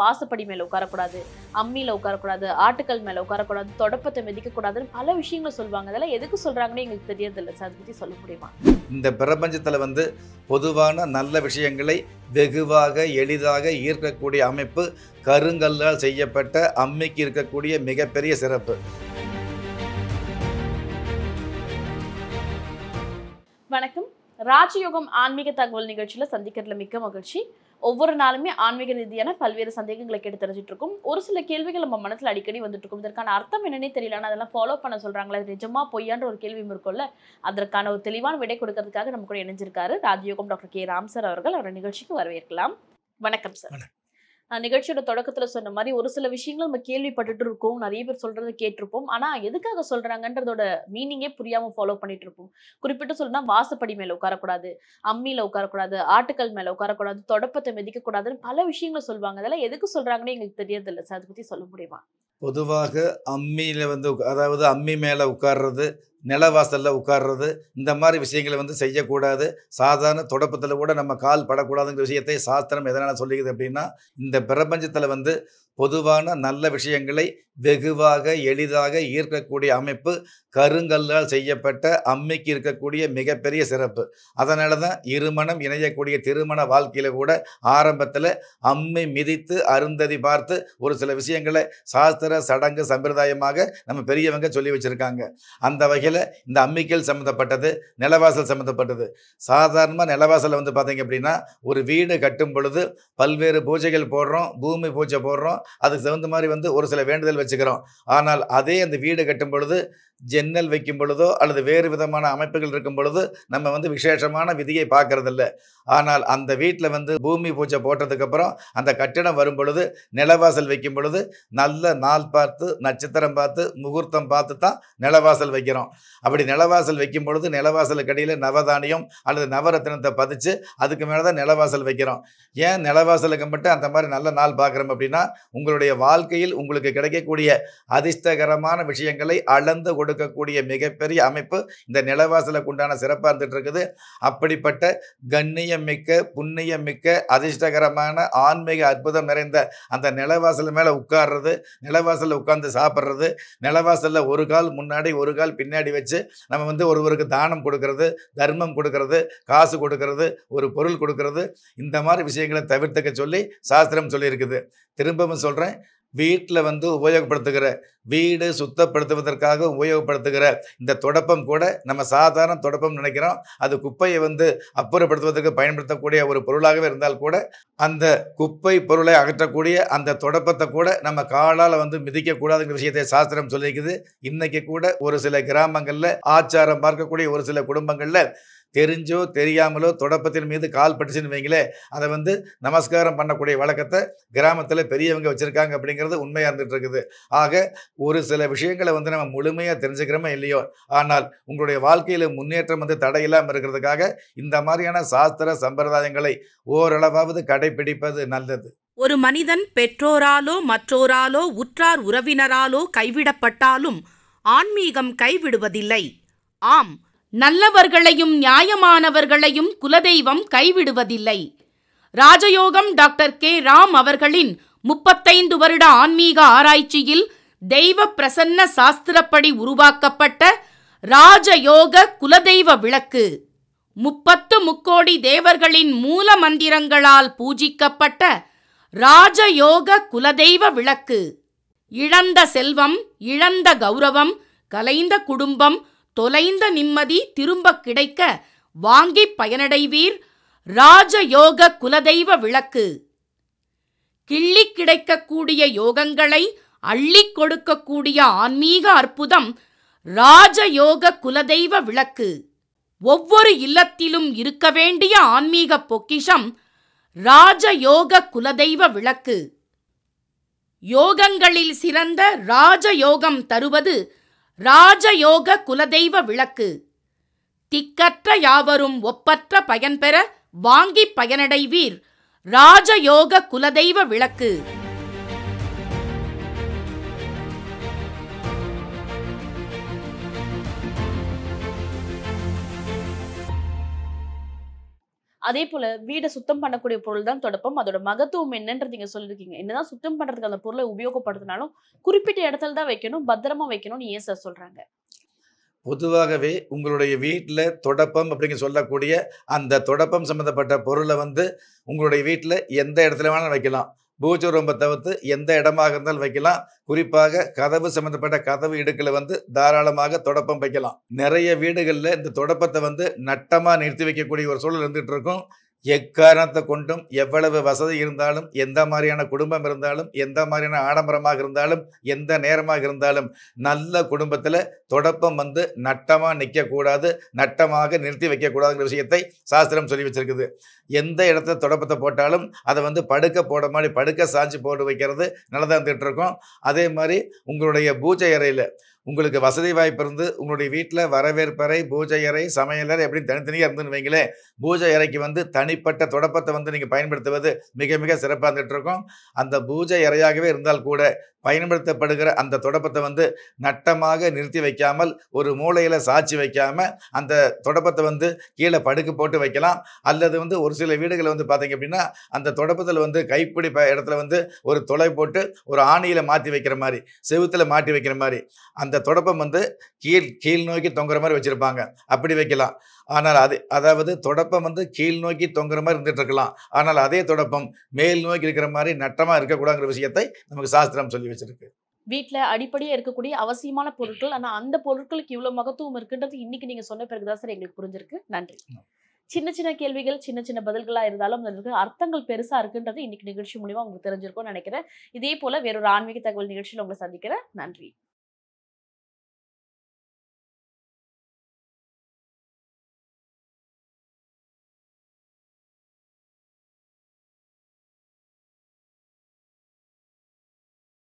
வாசப்படி மேல உட்காரக்கூடாது அம்மியில உட்காரக்கூடாது ஆட்டுக்கல் மேல உட்காரக்கூடாது தொடப்பத்தை மிதிக்க கூடாதுன்னு பல விஷயங்களை சொல்லுவாங்க அதெல்லாம் எதுக்கு சொல்றாங்கன்னு எங்களுக்கு தெரியறதில்ல சார் அதை பத்தி சொல்ல முடியுமா இந்த பிரபஞ்சத்தில் வந்து பொதுவான நல்ல விஷயங்களை வெகுவாக எளிதாக ஈர்க்கக்கூடிய அமைப்பு கருங்கல்லால் செய்யப்பட்ட அம்மிக்கு இருக்கக்கூடிய மிகப்பெரிய சிறப்பு வணக்கம் ராஜயோகம் ஆன்மீக தகவல் நிகழ்ச்சியில சந்திக்கிறதுல மிக்க மகிழ்ச்சி ஒவ்வொரு நாளுமே ஆன்மீக ரீதியான பல்வேறு சந்தேகங்களை கேட்டு தெரிஞ்சுட்டு இருக்கோம் ஒரு சில கேள்விகள் நம்ம மனசுல அடிக்கடி வந்துட்டு இருக்கும் இதற்கான அர்த்தம் என்னன்னே தெரியல ஆனா அதெல்லாம் ஃபாலோ பண்ண சொல்றாங்களே அது நிஜமா பொய்யான்ற ஒரு கேள்வி இருக்கும்ல அதற்கான ஒரு தெளிவான விடை கொடுக்கறதுக்காக நம்ம கூட இணைஞ்சிருக்காரு ராஜயோகம் டாக்டர் கே ராம் சார் அவர்கள் அவரோட நிகழ்ச்சிக்கு வரவேற்கலாம் வணக்கம் சார் நான் நிகழ்ச்சியோட தொடக்கத்துல சொன்ன மாதிரி ஒரு சில விஷயங்கள் நம்ம கேள்விப்பட்டுட்டு இருக்கோம் நிறைய பேர் சொல்றதை கேட்டிருப்போம் ஆனா எதுக்காக சொல்றாங்கன்றதோட மீனிங்கே புரியாம ஃபாலோ பண்ணிட்டு இருப்போம் குறிப்பிட்டு சொல்லணும்னா வாசப்படி மேல உட்காரக்கூடாது அம்மியில உட்காரக்கூடாது ஆட்டுக்கல் மேல உட்காரக்கூடாது தொடப்பத்தை மிதிக்க கூடாதுன்னு பல விஷயங்களை சொல்லுவாங்க அதெல்லாம் எதுக்கு சொல்றாங்கன்னு எங்களுக்கு தெரியறதில்ல சார் அதை பத்தி சொல்ல முடியுமா பொதுவாக அம்மியில் வந்து உக்க- அதாவது அம்மி மேலே உட்கார்றது நிலவாசலில் உட்கார்றது இந்த மாதிரி விஷயங்களை வந்து செய்யக்கூடாது சாதாரண தொடப்பத்தில் கூட நம்ம கால் படக்கூடாதுங்கிற விஷயத்தை சாஸ்திரம் எதனால் சொல்லிக்குது அப்படின்னா இந்த பிரபஞ்சத்தில் வந்து பொதுவான நல்ல விஷயங்களை வெகுவாக எளிதாக ஈர்க்கக்கூடிய அமைப்பு கருங்கல்லால் செய்யப்பட்ட அம்மிக்கு இருக்கக்கூடிய மிகப்பெரிய சிறப்பு அதனால தான் இருமணம் இணையக்கூடிய திருமண வாழ்க்கையில் கூட ஆரம்பத்தில் அம்மி மிதித்து அருந்ததி பார்த்து ஒரு சில விஷயங்களை சாஸ்திர சடங்கு சம்பிரதாயமாக நம்ம பெரியவங்க சொல்லி வச்சுருக்காங்க அந்த வகையில் இந்த அம்மிக்கல் சம்மந்தப்பட்டது நிலவாசல் சம்மந்தப்பட்டது சாதாரணமாக நிலவாசலில் வந்து பார்த்தீங்க அப்படின்னா ஒரு வீடு கட்டும் பொழுது பல்வேறு பூஜைகள் போடுறோம் பூமி பூஜை போடுறோம் அதுக்கு தகுந்த மாதிரி வந்து ஒரு சில வேண்டுதல் வச்சுக்கிறோம் ஆனால் அதே அந்த வீடு கட்டும் பொழுது ஜன்னல் வைக்கும் பொழுதோ அல்லது வேறு விதமான அமைப்புகள் இருக்கும் பொழுது நம்ம வந்து விசேஷமான விதியை பார்க்கறதில்ல ஆனால் அந்த வீட்டில் வந்து பூமி பூஜை போட்டதுக்கப்புறம் அந்த கட்டிடம் வரும் பொழுது நிலவாசல் வைக்கும் பொழுது நல்ல நாள் பார்த்து நட்சத்திரம் பார்த்து முகூர்த்தம் பார்த்து தான் நிலவாசல் வைக்கிறோம் அப்படி நிலவாசல் வைக்கும் பொழுது நிலவாசலுக்கு அடியில் நவதானியம் அல்லது நவரத்தினத்தை பதிச்சு அதுக்கு மேலே தான் நிலவாசல் வைக்கிறோம் ஏன் நிலவாசலுக்கு மட்டும் அந்த மாதிரி நல்ல நாள் பார்க்குறோம் அப்படின்னா உங்களுடைய வாழ்க்கையில் உங்களுக்கு கிடைக்கக்கூடிய அதிர்ஷ்டகரமான விஷயங்களை அளந்து கொடுக்கக்கூடிய மிகப்பெரிய அமைப்பு இந்த நிலவாசலுக்கு உண்டான சிறப்பாக இருந்துட்டு இருக்குது அப்படிப்பட்ட கண்ணியம் மிக்க புண்ணியம் மிக்க அதிர்ஷ்டகரமான ஆன்மீக அற்புதம் நிறைந்த அந்த நிலவாசல் மேலே உட்கார்றது நிலவாசலில் உட்கார்ந்து சாப்பிட்றது நிலவாசலில் ஒரு கால் முன்னாடி ஒரு கால் பின்னாடி வச்சு நம்ம வந்து ஒருவருக்கு தானம் கொடுக்கறது தர்மம் கொடுக்கறது காசு கொடுக்கறது ஒரு பொருள் கொடுக்கறது இந்த மாதிரி விஷயங்களை தவிர்த்துக்க சொல்லி சாஸ்திரம் சொல்லியிருக்குது திரும்பவும் சொல்கிறேன் வீட்டில் வந்து உபயோகப்படுத்துகிற வீடு சுத்தப்படுத்துவதற்காக உபயோகப்படுத்துகிற இந்த தொடப்பம் கூட நம்ம சாதாரண தொடப்பம் நினைக்கிறோம் அது குப்பையை வந்து அப்புறப்படுத்துவதற்கு பயன்படுத்தக்கூடிய ஒரு பொருளாகவே இருந்தால் கூட அந்த குப்பை பொருளை அகற்றக்கூடிய அந்த தொடப்பத்தை கூட நம்ம காலால் வந்து மிதிக்கக்கூடாதுங்கிற விஷயத்தை சாஸ்திரம் சொல்லியிருக்குது இன்னைக்கு கூட ஒரு சில கிராமங்களில் ஆச்சாரம் பார்க்கக்கூடிய ஒரு சில குடும்பங்களில் தெரிஞ்சோ தெரியாமலோ தொடப்பத்தின் மீது கால் பட்டுச்சுன்னு வைங்களேன் அதை வந்து நமஸ்காரம் பண்ணக்கூடிய வழக்கத்தை கிராமத்தில் பெரியவங்க வச்சுருக்காங்க அப்படிங்கிறது உண்மையாக இருந்துட்டு இருக்குது ஆக ஒரு சில விஷயங்களை வந்து நம்ம முழுமையாக தெரிஞ்சுக்கிறோமோ இல்லையோ ஆனால் உங்களுடைய வாழ்க்கையில் முன்னேற்றம் வந்து தடையில்லாமல் இருக்கிறதுக்காக இந்த மாதிரியான சாஸ்திர சம்பிரதாயங்களை ஓரளவாவது கடைபிடிப்பது நல்லது ஒரு மனிதன் பெற்றோராலோ மற்றோராலோ உற்றார் உறவினராலோ கைவிடப்பட்டாலும் ஆன்மீகம் கைவிடுவதில்லை ஆம் நல்லவர்களையும் நியாயமானவர்களையும் குலதெய்வம் கைவிடுவதில்லை ராஜயோகம் டாக்டர் கே ராம் அவர்களின் முப்பத்தைந்து வருட ஆன்மீக ஆராய்ச்சியில் தெய்வ பிரசன்ன சாஸ்திரப்படி உருவாக்கப்பட்ட ராஜயோக குலதெய்வ விளக்கு முப்பத்து முக்கோடி தேவர்களின் மூல மந்திரங்களால் பூஜிக்கப்பட்ட ராஜயோக குலதெய்வ விளக்கு இழந்த செல்வம் இழந்த கௌரவம் கலைந்த குடும்பம் தொலைந்த நிம்மதி திரும்ப கிடைக்க வாங்கி பயனடைவீர் ராஜயோக குலதெய்வ விளக்கு கிள்ளி கிடைக்கக்கூடிய யோகங்களை அள்ளிக் கொடுக்கக்கூடிய ஆன்மீக அற்புதம் ராஜயோக குலதெய்வ விளக்கு ஒவ்வொரு இல்லத்திலும் இருக்க வேண்டிய ஆன்மீக பொக்கிஷம் ராஜயோக குலதெய்வ விளக்கு யோகங்களில் சிறந்த ராஜயோகம் தருவது ராஜயோக குலதெய்வ விளக்கு திக்கற்ற யாவரும் ஒப்பற்ற பயன்பெற வாங்கி பயனடைவீர் ராஜயோக குலதெய்வ விளக்கு அதே போல வீடை சுத்தம் பண்ணக்கூடிய பொருள் தான் தொடப்பம் அதோட மகத்துவம் என்னன்றது நீங்க சொல்லிருக்கீங்க என்னதான் சுத்தம் பண்றதுக்கு அந்த பொருளை உபயோகப்படுத்தினாலும் குறிப்பிட்ட இடத்துல தான் வைக்கணும் பத்திரமா வைக்கணும்னு ஏன் சார் சொல்றாங்க பொதுவாகவே உங்களுடைய வீட்டில் தொடப்பம் அப்படிங்க சொல்லக்கூடிய அந்த தொடப்பம் சம்மந்தப்பட்ட பொருளை வந்து உங்களுடைய வீட்டில் எந்த இடத்துல வேணாலும் வைக்கலாம் பூஜை ரூம்பை தவிர்த்து எந்த இடமாக இருந்தாலும் வைக்கலாம் குறிப்பாக கதவு சம்மந்தப்பட்ட கதவு இடுக்கில் வந்து தாராளமாக தொடப்பம் வைக்கலாம் நிறைய வீடுகளில் இந்த தொடப்பத்தை வந்து நட்டமாக நிறுத்தி வைக்கக்கூடிய ஒரு சூழல் இருந்துகிட்டு இருக்கும் எக்காரணத்தை கொண்டும் எவ்வளவு வசதி இருந்தாலும் எந்த மாதிரியான குடும்பம் இருந்தாலும் எந்த மாதிரியான ஆடம்பரமாக இருந்தாலும் எந்த நேரமாக இருந்தாலும் நல்ல குடும்பத்தில் தொடப்பம் வந்து நட்டமாக நிற்கக்கூடாது நட்டமாக நிறுத்தி வைக்கக்கூடாதுங்கிற விஷயத்தை சாஸ்திரம் சொல்லி வச்சிருக்குது எந்த இடத்துல தொடப்பத்தை போட்டாலும் அதை வந்து படுக்க போட மாதிரி படுக்க சாஞ்சு போட்டு வைக்கிறது நல்லதாக இருந்துகிட்டு இருக்கும் அதே மாதிரி உங்களுடைய பூஜை அறையில் உங்களுக்கு வசதி வாய்ப்பு இருந்து உங்களுடைய வீட்டில் வரவேற்பறை பூஜை அறை சமையலறை அப்படின்னு தனித்தனியாக இருந்துன்னு வைங்களேன் பூஜை அறைக்கு வந்து தனிப்பட்ட தொடப்பத்தை வந்து நீங்கள் பயன்படுத்துவது மிக மிக சிறப்பாக இருந்துகிட்டு இருக்கும் அந்த பூஜை அறையாகவே இருந்தால் கூட பயன்படுத்தப்படுகிற அந்த தொடப்பத்தை வந்து நட்டமாக நிறுத்தி வைக்காமல் ஒரு மூலையில் சாட்சி வைக்காம அந்த தொடப்பத்தை வந்து கீழே படுக்கு போட்டு வைக்கலாம் அல்லது வந்து ஒரு சில வீடுகளில் வந்து பார்த்தீங்க அப்படின்னா அந்த தொடப்பத்தில் வந்து கைப்பிடி ப- இடத்துல வந்து ஒரு துளை போட்டு ஒரு ஆணியில் மாற்றி வைக்கிற மாதிரி செவுத்தில் மாட்டி வைக்கிற மாதிரி அந்த தொடப்பம் வந்து கீழ் கீழ் நோக்கி தொங்குற மாதிரி வச்சுருப்பாங்க அப்படி வைக்கலாம் ஆனால் அது அதாவது தொடப்பம் வந்து கீழ் நோக்கி தொங்குற மாதிரி இருந்துட்டு இருக்கலாம் ஆனால் அதே தொடப்பம் மேல் நோக்கி இருக்கிற மாதிரி நட்டமாக இருக்கக்கூடாதுங்கிற விஷயத்தை நமக்கு சாஸ்திரம் சொல்லி வச்சிருக்கு வீட்ல அடிப்படையா இருக்கக்கூடிய அவசியமான பொருட்கள் ஆனா அந்த பொருட்களுக்கு இவ்வளவு மகத்துவம் இருக்குன்றது இன்னைக்கு நீங்க சொன்ன பிறகுதான் சார் எங்களுக்கு புரிஞ்சிருக்கு நன்றி சின்ன சின்ன கேள்விகள் சின்ன சின்ன பதில்களா இருந்தாலும் அதற்கு அர்த்தங்கள் பெருசா இருக்குன்றது இன்னைக்கு நிகழ்ச்சி மூலியமா உங்களுக்கு தெரிஞ்சிருக்கும்னு நினைக்கிறேன் இதே போல வேறொரு ஆன்மீக தகவல் நிகழ்ச்சியில் உங்களை சந்திக்கிறேன் நன்றி